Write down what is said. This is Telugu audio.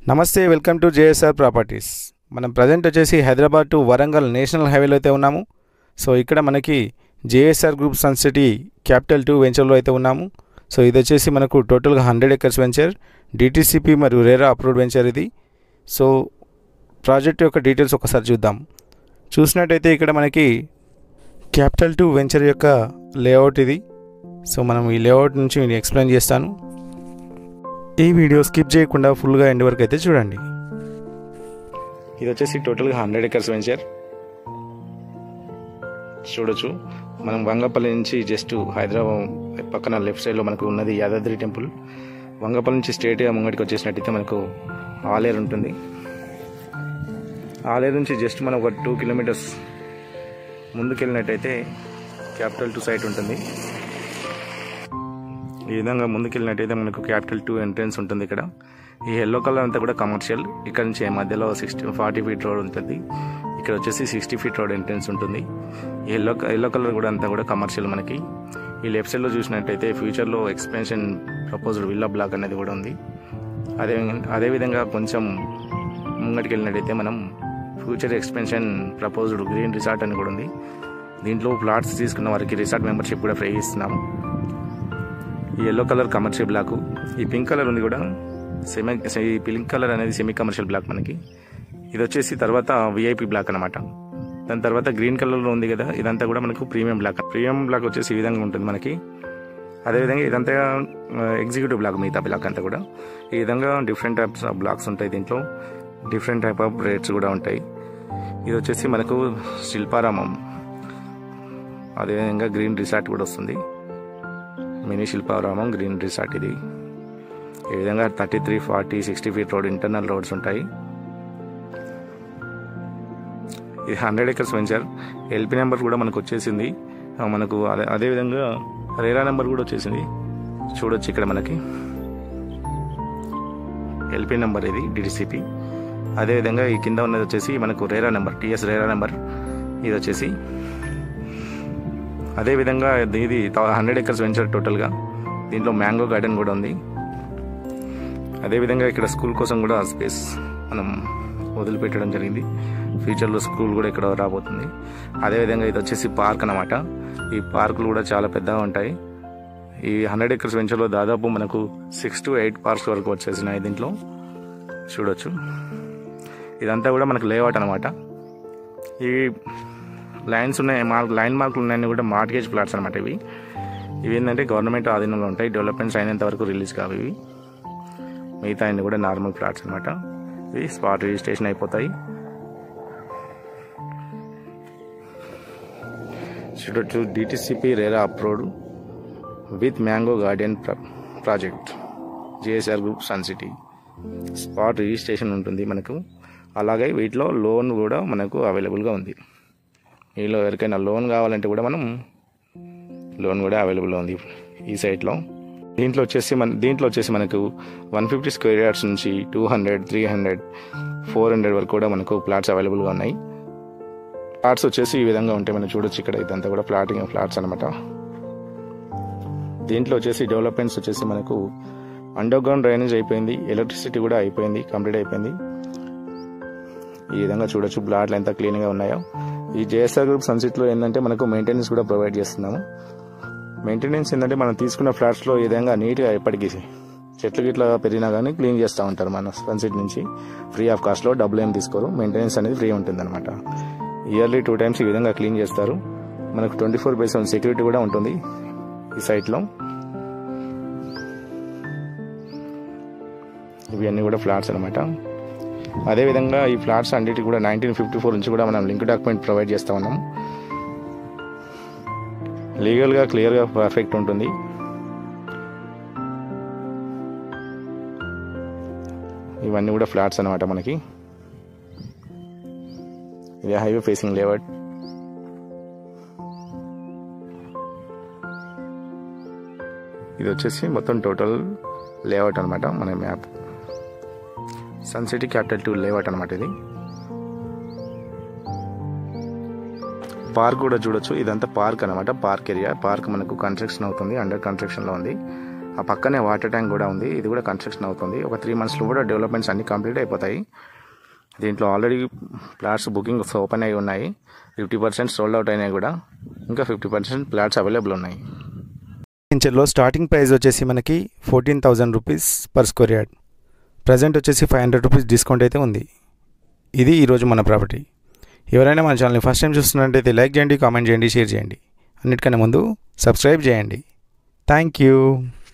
నమస్తే వెల్కమ్ టు జేఎస్ఆర్ ప్రాపర్టీస్ మనం ప్రజెంట్ వచ్చేసి హైదరాబాద్ టు వరంగల్ నేషనల్ హైవేలో అయితే ఉన్నాము సో ఇక్కడ మనకి JSR group Sun City Capital two వెంచర్లో అయితే ఉన్నాము సో ఇది వచ్చేసి మనకు టోటల్గా హండ్రెడ్ ఎకర్స్ వెంచర్ డిటీసీపీ మరియు రేరా అప్రూవ్డ్ వెంచర్ ఇది సో ప్రాజెక్ట్ యొక్క డీటెయిల్స్ ఒకసారి చూద్దాం చూసినట్టయితే ఇక్కడ మనకి క్యాపిటల్ టూ వెంచర్ యొక్క లేఅవుట్ ఇది సో మనం ఈ లేఅవుట్ నుంచి నేను ఎక్స్ప్లెయిన్ చేస్తాను ఈ వీడియో స్కిప్ చేయకుండా ఫుల్గా ఎండ్ వరకు అయితే చూడండి ఇది వచ్చేసి టోటల్గా హండ్రెడ్ ఎకర్స్ వెంచర్ చూడొచ్చు మనం వంగపల్లి నుంచి జస్ట్ హైదరాబాద్ పక్కన లెఫ్ట్ సైడ్లో మనకు ఉన్నది యాదాద్రి టెంపుల్ వంగపల్లి నుంచి స్ట్రేట్గా ముంగడికి వచ్చేసినట్టయితే మనకు ఆలేరు ఉంటుంది ఆలేరు నుంచి జస్ట్ మనం ఒక టూ కిలోమీటర్స్ ముందుకెళ్ళినట్టయితే క్యాపిటల్ టూ సైట్ ఉంటుంది ఈ విధంగా ముందుకెళ్ళినట్టయితే మనకు క్యాపిటల్ టూ ఎంట్రన్స్ ఉంటుంది ఇక్కడ ఈ ఎల్లో కలర్ అంతా కూడా కమర్షియల్ ఇక్కడ నుంచి మధ్యలో సిక్స్టీ ఫార్టీ ఫీట్ రోడ్ ఉంటుంది ఇక్కడ వచ్చేసి సిక్స్టీ ఫీట్ రోడ్ ఎంట్రన్స్ ఉంటుంది ఈ ఎల్లో ఎల్లో కలర్ కూడా అంతా కూడా కమర్షియల్ మనకి ఈ లెఫ్ట్ సైడ్లో చూసినట్టయితే ఫ్యూచర్లో ఎక్స్పెన్షన్ ప్రపోజ్డ్ విల్లా బ్లాక్ అనేది కూడా ఉంది అదే అదేవిధంగా కొంచెం ముంగటికి వెళ్ళినట్టయితే మనం future expansion proposed green resort అని కూడా ఉంది దీంట్లో ప్లాట్స్ తీసుకున్న వారికి రిసార్ట్ మెంబర్షిప్ కూడా ఫ్రీ ఇస్తున్నాము ఈ ఎల్లో కలర్ కమర్షియల్ బ్లాక్ ఈ పింక్ కలర్ ఉంది కూడా సెమీ ఈ పింక్ కలర్ అనేది సెమీ కమర్షియల్ బ్లాక్ మనకి ఇది వచ్చేసి తర్వాత విఐపి బ్లాక్ అనమాట దాని తర్వాత గ్రీన్ కలర్లో ఉంది కదా ఇదంతా కూడా మనకు ప్రీమియం బ్లాక్ ప్రీమియం బ్లాక్ వచ్చేసి ఈ విధంగా ఉంటుంది మనకి అదేవిధంగా ఇదంతా ఎగ్జిక్యూటివ్ బ్లాక్ మిగతా బ్లాక్ అంతా కూడా ఈ విధంగా డిఫరెంట్ టైప్స్ ఆఫ్ బ్లాక్స్ ఉంటాయి దీంట్లో డిఫరెంట్ టైప్ ఆఫ్ రేట్స్ కూడా ఉంటాయి ఇది వచ్చేసి మనకు శిల్పారామం అదేవిధంగా గ్రీన్ రిసార్ట్ కూడా వస్తుంది మినీ శిల్పారామం గ్రీన్ రిసార్ట్ ఇది ఈ విధంగా thirty three forty sixty feet road internal roads ఉంటాయి ఇది hundred acres venture LP number కూడా మనకు వచ్చేసింది ఆ, మనకు అదే అదేవిధంగా రేరా నెంబర్ కూడా వచ్చేసింది చూడొచ్చు ఇక్కడ మనకి ఎల్పి నెంబర్ ఇది డిడిసిపి అదేవిధంగా ఈ కింద ఉన్నది వచ్చేసి మనకు RERA number TS RERA number ఇది వచ్చేసి అదేవిధంగా ఇది హండ్రెడ్ ఎకర్స్ వెంచర్ టోటల్గా దీంట్లో మ్యాంగో గార్డెన్ కూడా ఉంది అదేవిధంగా ఇక్కడ స్కూల్ కోసం కూడా స్పేస్ మనం వదిలిపెట్టడం జరిగింది ఫ్యూచర్లో స్కూల్ కూడా ఇక్కడ రాబోతుంది అదేవిధంగా ఇది వచ్చేసి పార్క్ అనమాట ఈ పార్కులు కూడా చాలా పెద్దగా ఉంటాయి ఈ హండ్రెడ్ ఎకర్స్ వెంచర్లో దాదాపు మనకు సిక్స్ టు ఎయిట్ పార్క్స్ వరకు వచ్చేసినాయి దీంట్లో చూడొచ్చు ఇదంతా కూడా మనకు లేఅవుట్ అనమాట ఈ లైన్స్ ఉన్నాయి మార్క్ లైన్ మార్కులు ఉన్నాయని కూడా మార్గేజ్ ప్లాట్స్ అనమాట ఇవి ఇవి ఏంటంటే గవర్నమెంట్ ఆధీనంలో ఉంటాయి డెవలప్మెంట్స్ అయినంత వరకు రిలీజ్ కావు ఇవి మిగతా అన్ని కూడా నార్మల్ ప్లాట్స్ అనమాట ఇవి స్పాట్ రిజిస్ట్రేషన్ అయిపోతాయి చూడొచ్చు DTCP RERA approved with mango garden project GSR group Sun City spot registration ఉంటుంది మనకు అలాగే వీటిలో లోన్ కూడా మనకు అవైలబుల్గా ఉంది మీలో ఎవరికైనా లోన్ కావాలంటే కూడా మనం లోన్ కూడా అవైలబుల్ ఉంది ఈ సైట్లో దీంట్లో వచ్చేసి మన దీంట్లో వచ్చేసి మనకు వన్ ఫిఫ్టీ స్క్వేర్ యార్డ్స్ నుంచి two hundred three hundred four hundred వరకు కూడా మనకు ప్లాట్స్ అవైలబుల్గా ఉన్నాయి ప్లాట్స్ వచ్చేసి ఈ విధంగా ఉంటాయి మనం చూడొచ్చు ఇక్కడ ఇదంతా కూడా ప్లాటింగ్ ఫ్లాట్స్ అనమాట దీంట్లో వచ్చేసి డెవలప్మెంట్స్ వచ్చేసి మనకు అండర్ గ్రౌండ్ డ్రైనేజ్ అయిపోయింది ఎలక్ట్రిసిటీ కూడా అయిపోయింది కంప్లీట్ అయిపోయింది ఈ విధంగా చూడొచ్చు ప్లాట్లు ఎంత క్లీన్గా ఉన్నాయో ఈ జేఎస్ఆర్ గ్రూప్ సన్సిట్లో ఏంటంటే మనకు మెయింటెనెన్స్ కూడా ప్రొవైడ్ చేస్తున్నాము మెయింటెనెన్స్ ఏంటంటే మనం తీసుకున్న ఫ్లాట్స్లో ఈ విధంగా నీట్గా ఎప్పటికీ చెట్లు గిట్లా పెరిగినా కానీ క్లీన్ చేస్తూ ఉంటారు మన సన్సిట్ నుంచి ఫ్రీ ఆఫ్ కాస్ట్లో డబ్బులు ఏం తీసుకోరు మెయింటెనెన్స్ అనేది ఫ్రీ ఉంటుంది అనమాట ఇయర్లీ టూ టైమ్స్ ఈ విధంగా క్లీన్ చేస్తారు మనకు twenty four by seven security కూడా ఉంటుంది ఈ సైట్లో ఇవి అన్నీ కూడా ఫ్లాట్స్ అనమాట అదేవిధంగా ఈ ఫ్లాట్స్ అన్నిటి కూడా నైన్టీన్ ఫిఫ్టీ ఫోర్ నుంచి కూడా మనం లింక్ డాక్యుమెంట్ ప్రొవైడ్ చేస్తూ ఉన్నాం లీగల్గా క్లియర్గా పర్ఫెక్ట్ ఉంటుంది ఇవన్నీ కూడా ఫ్లాట్స్ అనమాట మనకి ఇది హైవే ఫేసింగ్ లేఅవుట్ ఇది వచ్చేసి మొత్తం టోటల్ లేఅవుట్ అనమాట మన map Sun City Capital two layout అనమాట ఇది పార్క్ కూడా చూడొచ్చు ఇదంతా పార్క్ అనమాట పార్క్ ఏరియా పార్క్ మనకు కన్స్ట్రక్షన్ అవుతుంది అండర్ కన్స్ట్రక్షన్లో ఉంది ఆ పక్కనే వాటర్ ట్యాంక్ కూడా ఉంది ఇది కూడా కన్స్ట్రక్షన్ అవుతుంది ఒక త్రీ మంత్స్లో కూడా డెవలప్మెంట్స్ అన్ని కంప్లీట్ అయిపోతాయి దీంట్లో ఆల్రెడీ ప్లాట్స్ బుకింగ్స్ ఓపెన్ అయి ఉన్నాయి ఫిఫ్టీ పర్సెంట్ సోల్డ్ అవుట్ అయినాయి కూడా ఇంకా ఫిఫ్టీ పర్సెంట్ ప్లాట్స్ అవైలబుల్ ఉన్నాయి ఇంచర్లో స్టార్టింగ్ ప్రైస్ వచ్చేసి మనకి fourteen thousand rupees per square yard present వచ్చేసి ఫైవ్ హండ్రెడ్ రూపీస్ డిస్కౌంట్ అయితే ఉంది ఇది ఈరోజు మన ప్రాపర్టీ ఎవరైనా మన ఛానల్ని ఫస్ట్ టైం చూస్తున్నట్టయితే లైక్ చేయండి కామెంట్ చేయండి షేర్ చేయండి అన్నిటికన్నా ముందు సబ్స్క్రైబ్ చేయండి థ్యాంక్ యూ